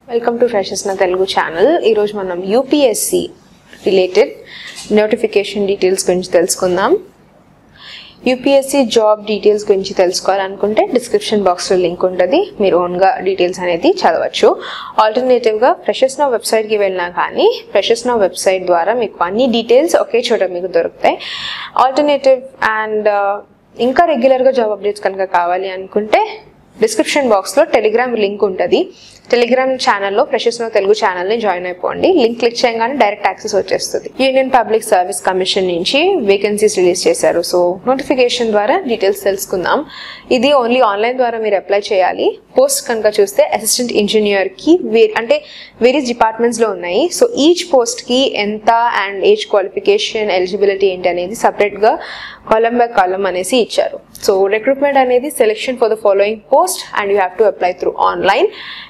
welcome to ఫ్రెషెస్ నా Telugu channel ఈరోజు మనం యూపీఎస్సి రిలేటెడ్ నోటిఫికేషన్ డీటెయిల్స్ గురించి తెలుసుకుందాం యూపీఎస్సి జాబ్ డీటెయిల్స్ గురించి తెలుసుకోవాలనుకుంటే డిస్క్రిప్షన్ బాక్స్లో లింక్ ఉంటుంది మీరు ఓన్గా డీటెయిల్స్ అనేది చదవచ్చు ఆల్టర్నేటివ్గా ఫ్రెషెస్ నా వెబ్సైట్కి వెళ్ళినా కానీ ఫ్రెషెస్ నా వెబ్సైట్ ద్వారా మీకు అన్ని డీటెయిల్స్ ఒకే చోట మీకు దొరుకుతాయి ఆల్టర్నేటివ్ అండ్ ఇంకా రెగ్యులర్గా జాబ్ అప్డేట్స్ కనుక కావాలి అనుకుంటే డిస్క్రిప్షన్ బాక్స్లో టెలిగ్రామ్ లింక్ ఉంటుంది టెలిగ్రామ్ ఛానల్లో ఫ్రెషెస్ నో తెలుగు ఛానల్ని జాయిన్ అయిపోండి లింక్ క్లిక్ చేయగానే డైరెక్ట్ యాక్సెస్ వచ్చేస్తుంది యూనియన్ పబ్లిక్ సర్వీస్ కమిషన్ నుంచి వేకెన్సీస్ రిలీజ్ చేశారు సో నోటిఫికేషన్ ద్వారా డీటెయిల్స్ తెలుసుకుందాం ఇది ఓన్లీ ఆన్లైన్ ద్వారా మీరు అప్లై చేయాలి పోస్ట్ కనుక చూస్తే అసిస్టెంట్ ఇంజనీర్కి వే అంటే వేరియస్ డిపార్ట్మెంట్స్లో ఉన్నాయి సో ఈచ్ పోస్ట్కి ఎంత అండ్ ఏజ్ క్వాలిఫికేషన్ ఎలిజిబిలిటీ ఏంటి అనేది సపరేట్గా కాలం బై కాలం అనేసి ఇచ్చారు సో రిక్రూట్మెంట్ అనేది selection for the following post and you have to apply through online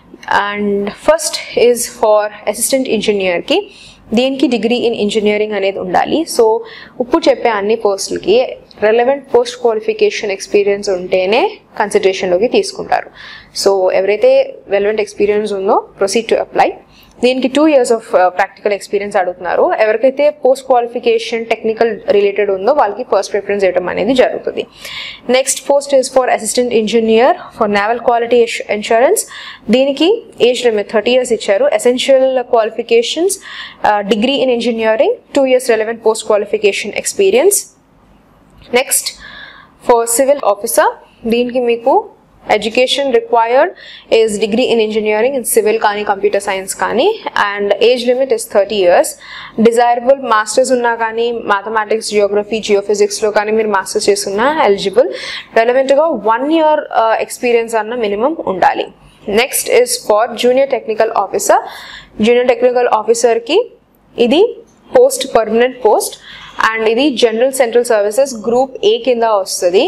and first is for assistant ఇంజనీర్కి దీనికి డిగ్రీ ఇన్ ఇంజనీరింగ్ అనేది ఉండాలి సో ఇప్పుడు చెప్పే అన్ని పోస్టులకి రెలవెంట్ పోస్ట్ క్వాలిఫికేషన్ ఎక్స్పీరియన్స్ ఉంటేనే కన్సిడరేషన్లోకి తీసుకుంటారు సో ఎవరైతే రెలవెంట్ ఎక్స్పీరియన్స్ ఉందో ప్రొసీడ్ టు అప్లై దీనికి two years of practical experience అడుగుతున్నారు ఎవరికైతే పోస్ట్ క్వాలిఫికేషన్ టెక్నికల్ రిలేటెడ్ ఉందో వాళ్ళకి ఫస్ట్ ప్రిఫరెన్స్ ఇవ్వడం అనేది జరుగుతుంది next post is for assistant engineer for naval quality insurance దీనికి ఏజ్ లిమిట్ థర్టీ ఇయర్స్ ఇచ్చారు essential qualifications degree in engineering two years relevant post qualification experience next for civil officer దీనికి మీకు education required is degree in engineering in civil కానీ computer science కానీ and age limit is thirty years desirable masters ఉన్నా కానీ mathematics geography జియోఫిజిక్స్లో కానీ మీరు masters చేస్తున్నా ఎలిజిబుల్ రెలవెంట్గా వన్ ఇయర్ ఎక్స్పీరియన్స్ అన్న మినిమం ఉండాలి next is for junior technical officer junior technical ఆఫీసర్కి ఇది పోస్ట్ పర్మనెంట్ పోస్ట్ అండ్ ఇది general central services group A కింద వస్తుంది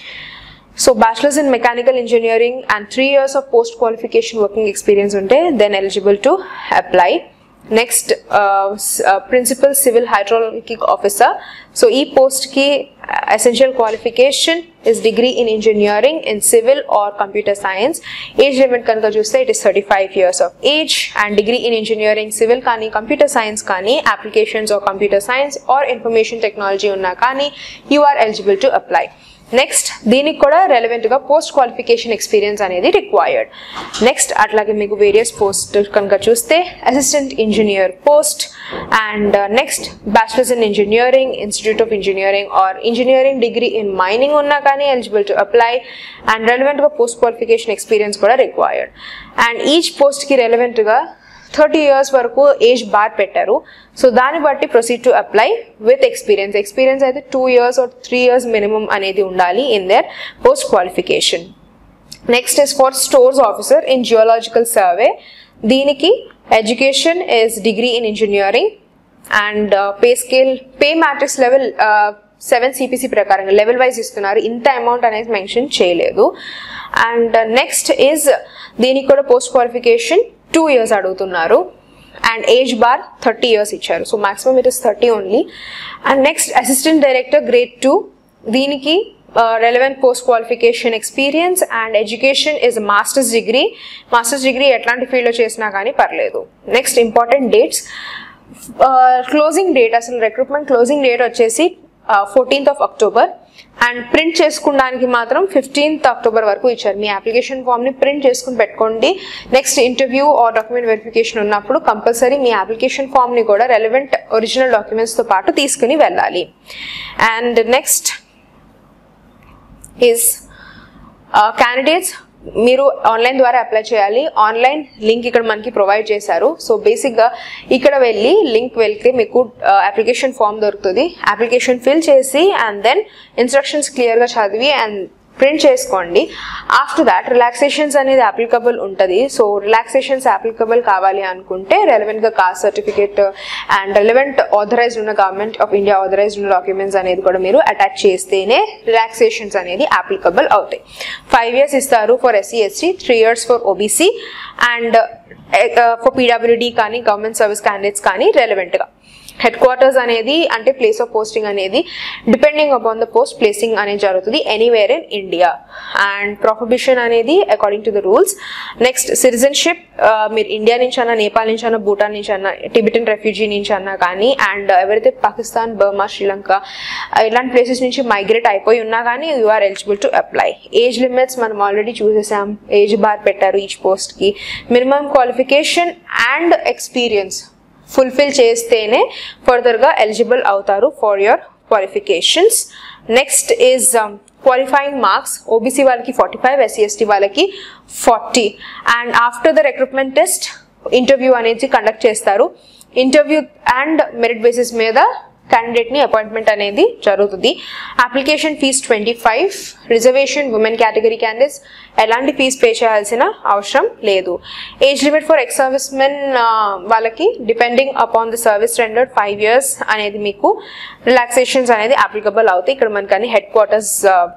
so bachelors in mechanical engineering and three years of post qualification working experience ఉంటే then eligible to apply next principal civil hydrologic officer so ఈ పోస్ట్కి essential qualification is degree in engineering in civil or computer science age limit కనుక చూస్తే it is thirty five years of age and degree in engineering civil కానీ computer science కానీ applications or computer science or information technology ఉన్నా కానీ you are eligible to apply next దీనికి కూడా రెలవెంట్గా post qualification experience అనేది రిక్వైర్డ్ నెక్స్ట్ అట్లాగే మీకు వేరియస్ పోస్ట్ కనుక చూస్తే assistant engineer post and next bachelors in engineering institute of engineering or engineering degree in mining ఉన్నా కానీ ఎలిజిబుల్ టు అప్లై అండ్ రెలవెంట్గా పోస్ట్ క్వాలిఫికేషన్ ఎక్స్పీరియన్స్ కూడా రిక్వైర్డ్ అండ్ ఈచ్ పోస్ట్కి రెలవెంట్గా థర్టీ ఇయర్స్ వరకు ఏజ్ బార్ పెట్టారు సో దాన్ని బట్టి proceed to apply with experience experience అయితే two years or three years minimum అనేది ఉండాలి in their post qualification next is for stores officer in geological survey దీనికి education is degree in engineering and pay scale pay matrix level seven CPC ప్రకారంగా level wise ఇస్తున్నారు ఇంత amount అనేది mention చేయలేదు and next is దీనికి కూడా post qualification two years అడుగుతున్నారు and age bar thirty years ఇచ్చారు so maximum it is thirty only and next assistant director grade two దీనికి relevant post qualification experience and education is masters degree masters degree ఎట్లాంటి ఫీల్డ్లో చేసినా కానీ పర్లేదు next important dates closing date అసలు recruitment closing date వచ్చేసి fourteenth of October and print చేసుకోవడానికి మాత్రం ఫిఫ్టీన్త్ అక్టోబర్ వరకు ఇచ్చారు మీ అప్లికేషన్ ఫామ్ని ప్రింట్ చేసుకుని పెట్టుకోండి next interview or document verification ఉన్నప్పుడు కంపల్సరీ మీ అప్లికేషన్ ఫామ్ని కూడా రెలవెంట్ ఒరిజినల్ డాక్యుమెంట్స్తో పాటు తీసుకుని వెళ్ళాలి అండ్ నెక్స్ట్ ఈజ్ క్యాండిడేట్స్ మీరు ఆన్లైన్ ద్వారా అప్లై చేయాలి ఆన్లైన్ లింక్ ఇక్కడ మనకి ప్రొవైడ్ చేశారు సో బేసిక్గా ఇక్కడ వెళ్ళి లింక్ వెళ్తే మీకు అప్లికేషన్ ఫామ్ దొరుకుతుంది అప్లికేషన్ ఫిల్ చేసి అండ్ దెన్ ఇన్స్ట్రక్షన్స్ క్లియర్గా చదివి అండ్ ప్రింట్ చేసుకోండి ఆఫ్టర్ దాట్ రిలాక్సేషన్స్ అనేది అప్లికబుల్ ఉంటుంది సో రిలాక్సేషన్స్ అప్లికబుల్ కావాలి అనుకుంటే రెలవెంట్గా caste certificate and relevant authorized ఉన్న గవర్నమెంట్ ఆఫ్ ఇండియా ఆథరైజ్డ్ ఉన్న డాక్యుమెంట్స్ అనేది కూడా మీరు అటాచ్ చేస్తేనే రిలాక్సేషన్స్ అనేది అప్లికబుల్ అవుతాయి ఫైవ్ ఇయర్స్ ఇస్తారు for SC ST three years for OBC and for PWD కానీ గవర్నమెంట్ సర్వీస్ క్యాండిడేట్స్ కానీ రెలవెంట్గా హెడ్ క్వార్టర్స్ అనేది అంటే ప్లేస్ ఆఫ్ పోస్టింగ్ అనేది depending upon the post placing అనేది జరుగుతుంది anywhere in India and probation అనేది according to the rules next citizenship మీరు India నుంచి అన్నా నేపాల్ నుంచి అన్నా భూటాన్ నుంచి అన్నా టిబిటన్ రెఫ్యూజీ నుంచి అన్నా కానీ అండ్ ఎవరైతే పాకిస్తాన్ బర్మా శ్రీలంక ఇలాంటి ప్లేసెస్ నుంచి మైగ్రేట్ అయిపోయి ఉన్నా కానీ you are eligible to apply age limits మనం ఆల్రెడీ చూసేసాం ఏజ్ బార్ పెట్టారు ఈచ్ పోస్ట్కి minimum qualification and experience fulfil చేస్తేనే ఫర్దర్గా ఎలిజిబుల్ అవుతారు for your qualifications next is qualifying marks OBC వాళ్ళకి ఫార్టీ ఫైవ్ ఎస్సీ ఎస్టీ వాళ్ళకి forty and after the recruitment test interview అనేది కండక్ట్ చేస్తారు ఇంటర్వ్యూ అండ్ మెరిట్ బేసిస్ మీద క్యాండిడేట్ని అపాయింట్మెంట్ అనేది జరుగుతుంది application fee twenty five reservation women category candidates ఎలాంటి fees pay చేయాల్సిన అవసరం లేదు age limit for ex servicemen వాళ్ళకి depending upon the service rendered five years అనేది మీకు రిలాక్సేషన్స్ అనేది అప్లికబుల్ అవుతాయి ఇక్కడ మనకు అన్ని హెడ్ క్వార్టర్స్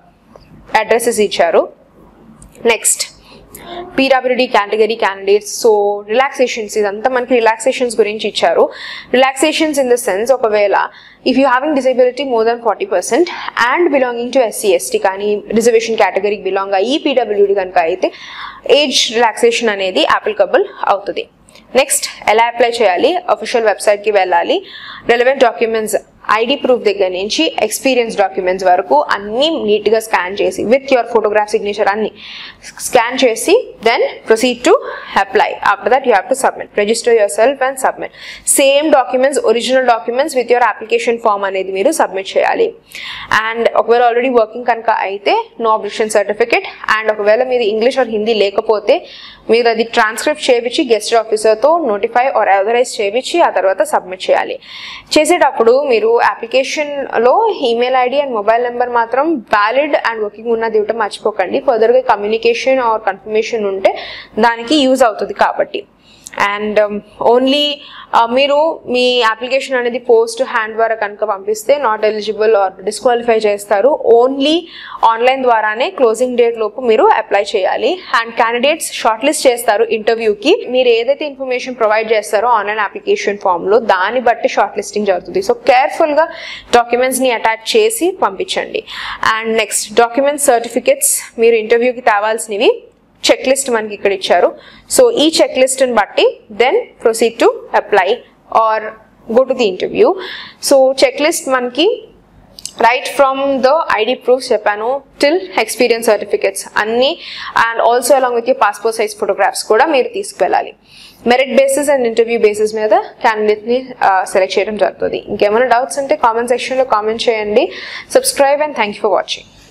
అడ్రసెస్ ఇచ్చారు next PWD category candidates so relaxations ఇదంతా మనకి రిలాక్సేషన్స్ గురించి ఇచ్చారు రిలాక్సేషన్స్ ఇన్ ద సెన్స్ ఒకవేళ if you having disability more than forty percent and belonging to SC ST కానీ రిజర్వేషన్ కేటగిరీకి బిలాంగ్ అయ్యి పీడబ్ల్యూడి కనుక అయితే ఏజ్ రిలాక్సేషన్ అనేది అప్లికబుల్ అవుతుంది నెక్స్ట్ ఎలా అప్లై చేయాలి అఫీషియల్ వెబ్సైట్కి వెళ్ళాలి రెలవెంట్ డాక్యుమెంట్స్ ఐడి ప్రూఫ్ దగ్గర నుంచి ఎక్స్పీరియన్స్ డాక్యుమెంట్స్ వరకు అన్నీ నీట్గా స్కాన్ చేసి విత్ యువర్ ఫోటోగ్రాఫ్ సిగ్నేచర్ అన్ని స్కాన్ చేసి then proceed to apply after that you have to submit register yourself and submit same documents original documents with your application form అనేది మీరు submit చేయాలి and ఒకవేళ already working కనుక అయితే no ఆబ్లిషన్ certificate and ఒకవేళ మీది English are Hindi లేకపోతే మీరు అది ట్రాన్స్క్రిప్ట్ చేయించి గెస్ట్ ఆఫీసర్తో నోటిఫై ఆర్ అథరైజ్ చేయించి ఆ తర్వాత సబ్మిట్ చేయాలి చేసేటప్పుడు మీరు అప్లికేషన్లో email ID and mobile number మాత్రం వ్యాలిడ్ అండ్ వర్కింగ్ ఉన్నది ఇవ్వటం మర్చిపోకండి ఫర్దర్గా కమ్యూనికేషన్ ఆర్ కన్ఫర్మేషన్ ఉంటే దానికి యూజ్ అవుతుంది కాబట్టి అండ్ ఓన్లీ మీరు మీ అప్లికేషన్ అనేది పోస్ట్ హ్యాండ్ ద్వారా కనుక పంపిస్తే నాట్ ఎలిజిబుల్ ఆర్ డిస్క్వాలిఫై చేస్తారు ఓన్లీ ఆన్లైన్ ద్వారానే క్లోజింగ్ డేట్ లోపు మీరు అప్లై చేయాలి అండ్ క్యాండిడేట్స్ షార్ట్ లిస్ట్ చేస్తారు ఇంటర్వ్యూకి మీరు ఏదైతే ఇన్ఫర్మేషన్ ప్రొవైడ్ చేస్తారో ఆన్లైన్ అప్లికేషన్ ఫామ్లో దాన్ని బట్టి షార్ట్ లిస్టింగ్ జరుగుతుంది సో కేర్ఫుల్గా డాక్యుమెంట్స్ని అటాచ్ చేసి పంపించండి అండ్ నెక్స్ట్ డాక్యుమెంట్ సర్టిఫికెట్స్ మీరు ఇంటర్వ్యూకి తేవాల్సినవి చెక్ లిస్ట్ మనకి ఇక్కడ ఇచ్చారు సో ఈ చెక్ లిస్ట్ని బట్టి then proceed to apply or go to the interview so check list మనకి right from the ID proofs చెప్పాను టిల్ ఎక్స్పీరియన్స్ సర్టిఫికెట్స్ అన్ని and also along with you passport size photographs కూడా మీరు తీసుకువెళ్ళాలి merit basis and interview basis మీద క్యాండిడేట్ని select చేయడం జరుగుతుంది ఇంకేమైనా డౌట్స్ ఉంటే కామెంట్ సెక్షన్లో కామెంట్ చేయండి subscribe and thank you for watching